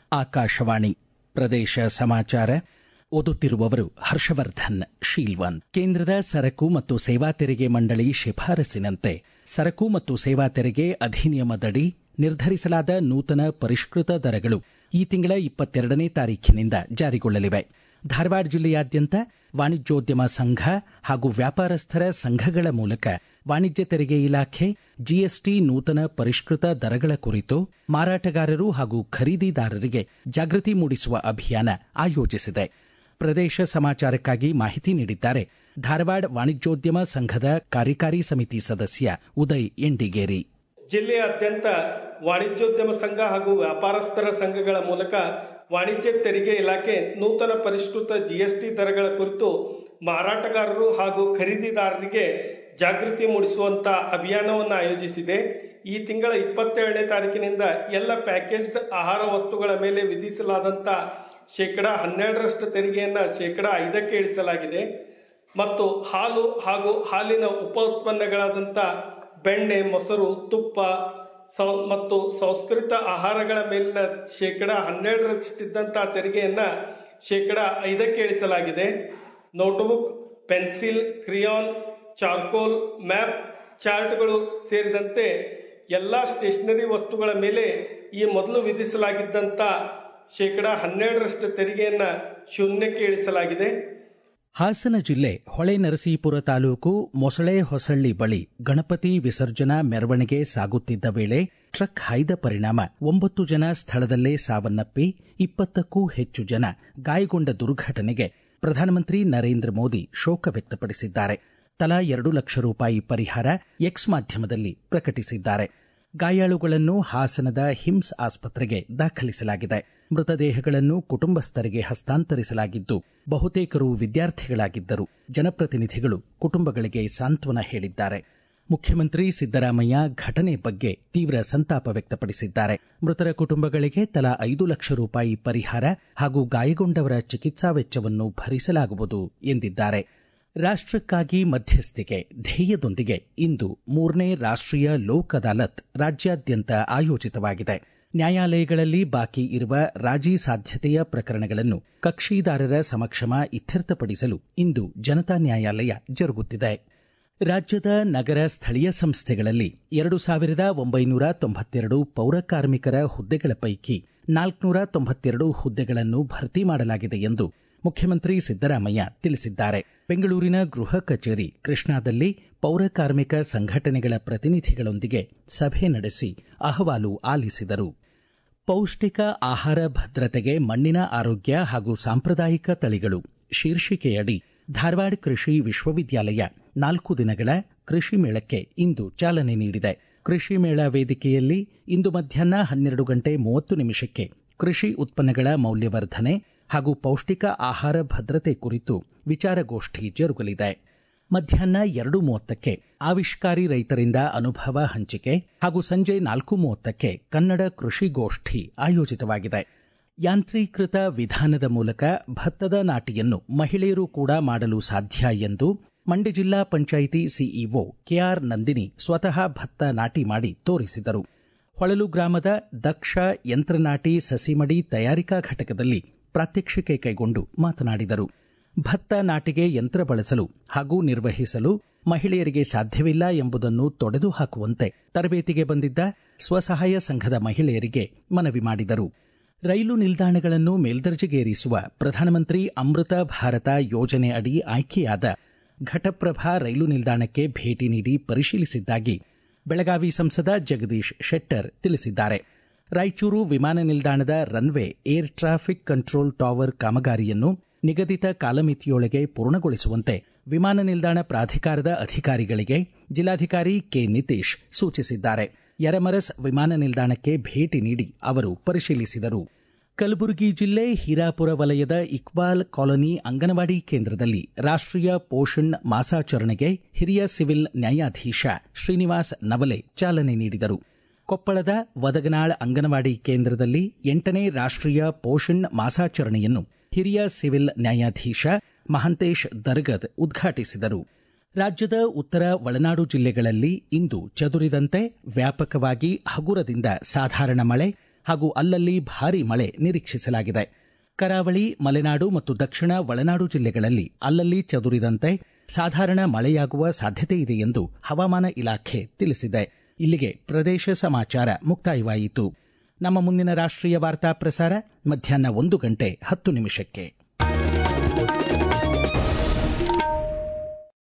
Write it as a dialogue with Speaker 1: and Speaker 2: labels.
Speaker 1: ಆಕಾಶವಾಣಿ ಪ್ರದೇಶ ಸಮಾಚಾರ ಓದುತ್ತಿರುವವರು ಹರ್ಷವರ್ಧನ್ ಶೀಲ್ವನ್ ಕೇಂದ್ರದ ಸರಕು ಮತ್ತು ಸೇವಾ ತೆರಿಗೆ ಮಂಡಳಿ ಶಿಫಾರಸಿನಂತೆ ಸರಕು ಮತ್ತು ಸೇವಾ ತೆರಿಗೆ ಅಧಿನಿಯಮದಡಿ ನಿರ್ಧರಿಸಲಾದ ನೂತನ ಪರಿಷ್ಕೃತ ದರಗಳು ಈ ತಿಂಗಳ ಇಪ್ಪತ್ತೆರಡನೇ ತಾರೀಖಿನಿಂದ ಜಾರಿಗೊಳ್ಳಲಿವೆ ಧಾರವಾಡ ಜಿಲ್ಲೆಯಾದ್ಯಂತ ವಾಣಿಜ್ಯೋದ್ಯಮ ಸಂಘ ಹಾಗೂ ವ್ಯಾಪಾರಸ್ಥರ ಸಂಘಗಳ ಮೂಲಕ ವಾಣಿಜ್ಯ ತೆರಿಗೆ ಇಲಾಖೆ ಜಿಎಸ್ಟಿ ನೂತನ ಪರಿಷ್ಕೃತ ದರಗಳ ಕುರಿತು ಮಾರಾಟಗಾರರು ಹಾಗೂ ಖರೀದಿದಾರರಿಗೆ ಜಾಗೃತಿ ಮೂಡಿಸುವ ಅಭಿಯಾನ ಆಯೋಜಿಸಿದೆ ಪ್ರದೇಶ ಸಮಾಚಾರಕ್ಕಾಗಿ ಮಾಹಿತಿ ನೀಡಿದ್ದಾರೆ ಧಾರವಾಡ ವಾಣಿಜ್ಯೋದ್ಯಮ ಸಂಘದ ಕಾರ್ಯಕಾರಿ ಸಮಿತಿ ಸದಸ್ಯ ಉದಯ್ ಎಂಡಿಗೇರಿ
Speaker 2: ಜಿಲ್ಲೆಯಾದ್ಯಂತ ವಾಣಿಜ್ಯೋದ್ಯಮ ಸಂಘ ಹಾಗೂ ವ್ಯಾಪಾರಸ್ಥರ ಸಂಘಗಳ ಮೂಲಕ ವಾಣಿಜ್ಯ ತೆರಿಗೆ ಇಲಾಖೆ ನೂತನ ಪರಿಷ್ಕೃತ ಜಿಎಸ್ಟಿ ದರಗಳ ಕುರಿತು ಮಾರಾಟಗಾರರು ಹಾಗೂ ಖರೀದಿದಾರರಿಗೆ ಜಾಗೃತಿ ಮೂಡಿಸುವಂತ ಅಭಿಯಾನವನ್ನು ಆಯೋಜಿಸಿದೆ ಈ ತಿಂಗಳ ಇಪ್ಪತ್ತೇಳನೇ ತಾರೀಕಿನಿಂದ ಎಲ್ಲ ಪ್ಯಾಕೇಜ್ಡ್ ಆಹಾರ ವಸ್ತುಗಳ ಮೇಲೆ ವಿಧಿಸಲಾದಂಥ ಶೇಕಡ ಹನ್ನೆರಡರಷ್ಟು ತೆರಿಗೆಯನ್ನು ಶೇಕಡ ಐದಕ್ಕೆ ಇಳಿಸಲಾಗಿದೆ ಮತ್ತು ಹಾಲು ಹಾಗೂ ಹಾಲಿನ ಉಪ ಉತ್ಪನ್ನಗಳಾದಂಥ ಬೆಣ್ಣೆ ಮೊಸರು ತುಪ್ಪ ಸಂ ಮತ್ತು ಸಂಸ್ಕೃತ ಆಹಾರಗಳ ಮೇಲಿನ ಶೇಕಡ ಹನ್ನೆರಡರಷ್ಟಿದ್ದಂಥ ತೆರಿಗೆಯನ್ನು ಶೇಕಡ ಐದಕ್ಕೆ ಇಳಿಸಲಾಗಿದೆ notebook pencil crayon charcoal map ಚಾರ್ಟ್ಗಳು ಸೇರಿದಂತೆ ಎಲ್ಲ ಸ್ಟೇಷನರಿ ವಸ್ತುಗಳ ಮೇಲೆ ಈ ಮೊದಲು ವಿಧಿಸಲಾಗಿದ್ದಂಥ ಶೇಕಡ ಹನ್ನೆರಡರಷ್ಟು ತೆರಿಗೆಯನ್ನು ಶೂನ್ಯಕ್ಕೆ ಇಳಿಸಲಾಗಿದೆ
Speaker 1: ಹಾಸನ ಜಿಲ್ಲೆ ಹೊಳೆ ನರಸೀಪುರ ತಾಲೂಕು ಮೊಸಳೆ ಹೊಸಳ್ಳಿ ಬಳಿ ಗಣಪತಿ ವಿಸರ್ಜನಾ ಮೆರವಣಿಗೆ ಸಾಗುತ್ತಿದ್ದ ವೇಳೆ ಟ್ರಕ್ ಹಾಯ್ದ ಪರಿಣಾಮ ಒಂಬತ್ತು ಜನ ಸ್ಥಳದಲ್ಲೇ ಸಾವನ್ನಪ್ಪಿ ಇಪ್ಪತ್ತಕ್ಕೂ ಹೆಚ್ಚು ಜನ ಗಾಯಗೊಂಡ ದುರ್ಘಟನೆಗೆ ಪ್ರಧಾನಮಂತ್ರಿ ನರೇಂದ್ರ ಮೋದಿ ಶೋಕ ವ್ಯಕ್ತಪಡಿಸಿದ್ದಾರೆ ತಲಾ ಎರಡು ಲಕ್ಷ ರೂಪಾಯಿ ಪರಿಹಾರ ಎಕ್ಸ್ ಮಾಧ್ಯಮದಲ್ಲಿ ಪ್ರಕಟಿಸಿದ್ದಾರೆ ಗಾಯಾಳುಗಳನ್ನು ಹಾಸನದ ಹಿಮ್ಸ್ ಆಸ್ಪತ್ರೆಗೆ ದಾಖಲಿಸಲಾಗಿದೆ ಮೃತದೇಹಗಳನ್ನು ಕುಟುಂಬಸ್ಥರಿಗೆ ಹಸ್ತಾಂತರಿಸಲಾಗಿದ್ದು ಬಹುತೇಕರು ವಿದ್ಯಾರ್ಥಿಗಳಾಗಿದ್ದರು ಜನಪ್ರತಿನಿಧಿಗಳು ಕುಟುಂಬಗಳಿಗೆ ಸಾಂತ್ವನ ಹೇಳಿದ್ದಾರೆ ಮುಖ್ಯಮಂತ್ರಿ ಸಿದ್ದರಾಮಯ್ಯ ಘಟನೆ ಬಗ್ಗೆ ತೀವ್ರ ಸಂತಾಪ ವ್ಯಕ್ತಪಡಿಸಿದ್ದಾರೆ ಮೃತರ ಕುಟುಂಬಗಳಿಗೆ ತಲಾ ಐದು ಲಕ್ಷ ರೂಪಾಯಿ ಪರಿಹಾರ ಹಾಗೂ ಗಾಯಗೊಂಡವರ ಚಿಕಿತ್ಸಾ ವೆಚ್ಚವನ್ನು ಭರಿಸಲಾಗುವುದು ಎಂದಿದ್ದಾರೆ ರಾಷ್ಟಕ್ಕಾಗಿ ಮಧ್ಯಸ್ಥಿಕೆ ಧ್ಯೇಯದೊಂದಿಗೆ ಇಂದು ಮೂರನೇ ರಾಷ್ಟೀಯ ಲೋಕ್ ಅದಾಲತ್ ರಾಜ್ಯಾದ್ಯಂತ ಆಯೋಜಿತವಾಗಿದೆ ನ್ಯಾಯಾಲಯಗಳಲ್ಲಿ ಬಾಕಿ ಇರುವ ರಾಜಿ ಸಾಧ್ಯತೆಯ ಪ್ರಕರಣಗಳನ್ನು ಕಕ್ಷಿದಾರರ ಸಮಕ್ಷಮ ಇತ್ಯರ್ಥಪಡಿಸಲು ಇಂದು ಜನತಾ ನ್ಯಾಯಾಲಯ ಜರುಗುತ್ತಿದೆ ರಾಜ್ಯದ ನಗರ ಸ್ಥಳೀಯ ಸಂಸ್ಥೆಗಳಲ್ಲಿ ಎರಡು ಸಾವಿರದ ಒಂಬೈನೂರ ತೊಂಬತ್ತೆರಡು ಪೌರ ಕಾರ್ಮಿಕರ ಹುದ್ದೆಗಳ ಪೈಕಿ ನಾಲ್ಕುನೂರ ತೊಂಬತ್ತೆರಡು ಹುದ್ದೆಗಳನ್ನು ಭರ್ತಿ ಮಾಡಲಾಗಿದೆ ಎಂದು ಮುಖ್ಯಮಂತ್ರಿ ಸಿದ್ದರಾಮಯ್ಯ ತಿಳಿಸಿದ್ದಾರೆ ಬೆಂಗಳೂರಿನ ಗೃಹ ಕಚೇರಿ ಕೃಷ್ಣಾದಲ್ಲಿ ಪೌರ ಕಾರ್ಮಿಕ ಸಂಘಟನೆಗಳ ಪ್ರತಿನಿಧಿಗಳೊಂದಿಗೆ ಸಭೆ ನಡೆಸಿ ಅಹವಾಲು ಆಲಿಸಿದರು ಪೌಷ್ಟಿಕ ಆಹಾರ ಭದ್ರತೆಗೆ ಮಣ್ಣಿನ ಆರೋಗ್ಯ ಹಾಗೂ ಸಾಂಪ್ರದಾಯಿಕ ತಳಿಗಳು ಶೀರ್ಷಿಕೆಯಡಿ ಧಾರವಾಡ ಕೃಷಿ ವಿಶ್ವವಿದ್ಯಾಲಯ ನಾಲ್ಕು ದಿನಗಳ ಕೃಷಿ ಮೇಳಕ್ಕೆ ಇಂದು ಚಾಲನೆ ನೀಡಿದೆ ಕೃಷಿ ಮೇಳ ವೇದಿಕೆಯಲ್ಲಿ ಇಂದು ಮಧ್ಯಾಹ್ನ ಹನ್ನೆರಡು ಗಂಟೆ ಮೂವತ್ತು ನಿಮಿಷಕ್ಕೆ ಕೃಷಿ ಉತ್ಪನ್ನಗಳ ಮೌಲ್ಯವರ್ಧನೆ ಹಾಗೂ ಪೌಷ್ಟಿಕ ಆಹಾರ ಭದ್ರತೆ ಕುರಿತು ವಿಚಾರಗೋಷ್ಠಿ ಜರುಗಲಿದೆ ಮಧ್ಯಾಹ್ನ ಎರಡು ಮೂವತ್ತಕ್ಕೆ ಆವಿಷ್ಕಾರಿ ರೈತರಿಂದ ಅನುಭವ ಹಂಚಿಕೆ ಹಾಗೂ ಸಂಜೆ ನಾಲ್ಕು ಮೂವತ್ತಕ್ಕೆ ಕನ್ನಡ ಕೃಷಿ ಗೋಷ್ಠಿ ಆಯೋಜಿತವಾಗಿದೆ ಯಾಂತ್ರೀಕೃತ ವಿಧಾನದ ಮೂಲಕ ಭತ್ತದ ನಾಟಿಯನ್ನು ಮಹಿಳೆಯರು ಕೂಡ ಮಾಡಲು ಸಾಧ್ಯ ಎಂದು ಮಂಡ್ಯ ಜಿಲ್ಲಾ ಪಂಚಾಯಿತಿ ಸಿಇಒ ಕೆಆರ್ ನಂದಿನಿ ಸ್ವತಃ ಭತ್ತ ನಾಟಿ ಮಾಡಿ ತೋರಿಸಿದರು ಹೊಳಲು ಗ್ರಾಮದ ದಕ್ಷ ಯಂತ್ರನಾಟಿ ಸಸಿಮಡಿ ತಯಾರಿಕಾ ಘಟಕದಲ್ಲಿ ಪ್ರಾತ್ಯಕ್ಷಿಕೆ ಕೈಗೊಂಡು ಮಾತನಾಡಿದರು ಭತ್ತ ನಾಟಿಗೆ ಯಂತ್ರ ಬಳಸಲು ಹಾಗೂ ನಿರ್ವಹಿಸಲು ಮಹಿಳೆಯರಿಗೆ ಸಾಧ್ಯವಿಲ್ಲ ಎಂಬುದನ್ನು ತೊಡೆದು ಹಾಕುವಂತೆ ತರಬೇತಿಗೆ ಬಂದಿದ್ದ ಸ್ವಸಹಾಯ ಸಂಘದ ಮಹಿಳೆಯರಿಗೆ ಮನವಿ ಮಾಡಿದರು ರೈಲು ನಿಲ್ದಾಣಗಳನ್ನು ಮೇಲ್ದರ್ಜೆಗೇರಿಸುವ ಪ್ರಧಾನಮಂತ್ರಿ ಅಮೃತ ಭಾರತ ಯೋಜನೆ ಅಡಿ ಆಯ್ಕೆಯಾದ ಘಟಪ್ರಭಾ ರೈಲು ನಿಲ್ದಾಣಕ್ಕೆ ಭೇಟಿ ನೀಡಿ ಪರಿಶೀಲಿಸಿದ್ದಾಗಿ ಬೆಳಗಾವಿ ಸಂಸದ ಜಗದೀಶ್ ಶೆಟ್ಟರ್ ತಿಳಿಸಿದ್ದಾರೆ ರಾಯಚೂರು ವಿಮಾನ ನಿಲ್ದಾಣದ runway air traffic control tower ಕಾಮಗಾರಿಯನ್ನು ನಿಗದಿತ ಕಾಲಮಿತಿಯೊಳಗೆ ಪೂರ್ಣಗೊಳಿಸುವಂತೆ ವಿಮಾನ ನಿಲ್ದಾಣ ಪ್ರಾಧಿಕಾರದ ಅಧಿಕಾರಿಗಳಿಗೆ ಜಿಲ್ಲಾಧಿಕಾರಿ ಕೆ ನಿತೀಶ್ ಸೂಚಿಸಿದ್ದಾರೆ ಯರಮರಸ್ ವಿಮಾನ ನಿಲ್ದಾಣಕ್ಕೆ ಭೇಟಿ ನೀಡಿ ಅವರು ಪರಿಶೀಲಿಸಿದರು ಕಲಬುರಗಿ ಜಿಲ್ಲೆ ಹೀರಾಪುರ ವಲಯದ ಇಕ್ಬಾಲ್ ಕಾಲೋನಿ ಅಂಗನವಾಡಿ ಕೇಂದ್ರದಲ್ಲಿ ರಾಷ್ಟೀಯ ಪೋಷಣ್ ಮಾಸಾಚರಣೆಗೆ ಹಿರಿಯ ಸಿವಿಲ್ ನ್ಯಾಯಾಧೀಶ ಶ್ರೀನಿವಾಸ್ ನವಲೆ ಚಾಲನೆ ನೀಡಿದರು ಕೊಪ್ಪಳದ ವದಗನಾಳ್ ಅಂಗನವಾಡಿ ಕೇಂದ್ರದಲ್ಲಿ ಎಂಟನೇ ರಾಷ್ಟೀಯ ಪೋಷಣ್ ಮಾಸಾಚರಣೆಯನ್ನು ಹಿರಿಯ ಸಿವಿಲ್ ನ್ಯಾಯಾಧೀಶ ಮಹಂತೇಶ್ ದರ್ಗದ್ ಉದ್ಘಾಟಿಸಿದರು ರಾಜ್ಯದ ಉತ್ತರ ಒಳನಾಡು ಜಿಲ್ಲೆಗಳಲ್ಲಿ ಇಂದು ಚದುರಿದಂತೆ ವ್ಯಾಪಕವಾಗಿ ಹಗುರದಿಂದ ಸಾಧಾರಣ ಮಳೆ ಹಾಗೂ ಅಲ್ಲಲ್ಲಿ ಭಾರೀ ಮಳೆ ನಿರೀಕ್ಷಿಸಲಾಗಿದೆ ಕರಾವಳಿ ಮಲೆನಾಡು ಮತ್ತು ದಕ್ಷಿಣ ಒಳನಾಡು ಜಿಲ್ಲೆಗಳಲ್ಲಿ ಅಲ್ಲಲ್ಲಿ ಚದುರಿದಂತೆ ಸಾಧಾರಣ ಮಳೆಯಾಗುವ ಸಾಧ್ಯತೆ ಇದೆ ಎಂದು ಹವಾಮಾನ ಇಲಾಖೆ ತಿಳಿಸಿದೆ ಇಲ್ಲಿಗೆ ಪ್ರದೇಶ ಸಮಾಚಾರ ಮುಕ್ತಾಯವಾಯಿತು ನಮ್ಮ ಮುಂದಿನ ರಾಷ್ಟ್ರೀಯ ವಾರ್ತಾ ಪ್ರಸಾರ ಮಧ್ಯಾಹ್ನ ಒಂದು ಗಂಟೆ ಹತ್ತು ನಿಮಿಷಕ್ಕೆ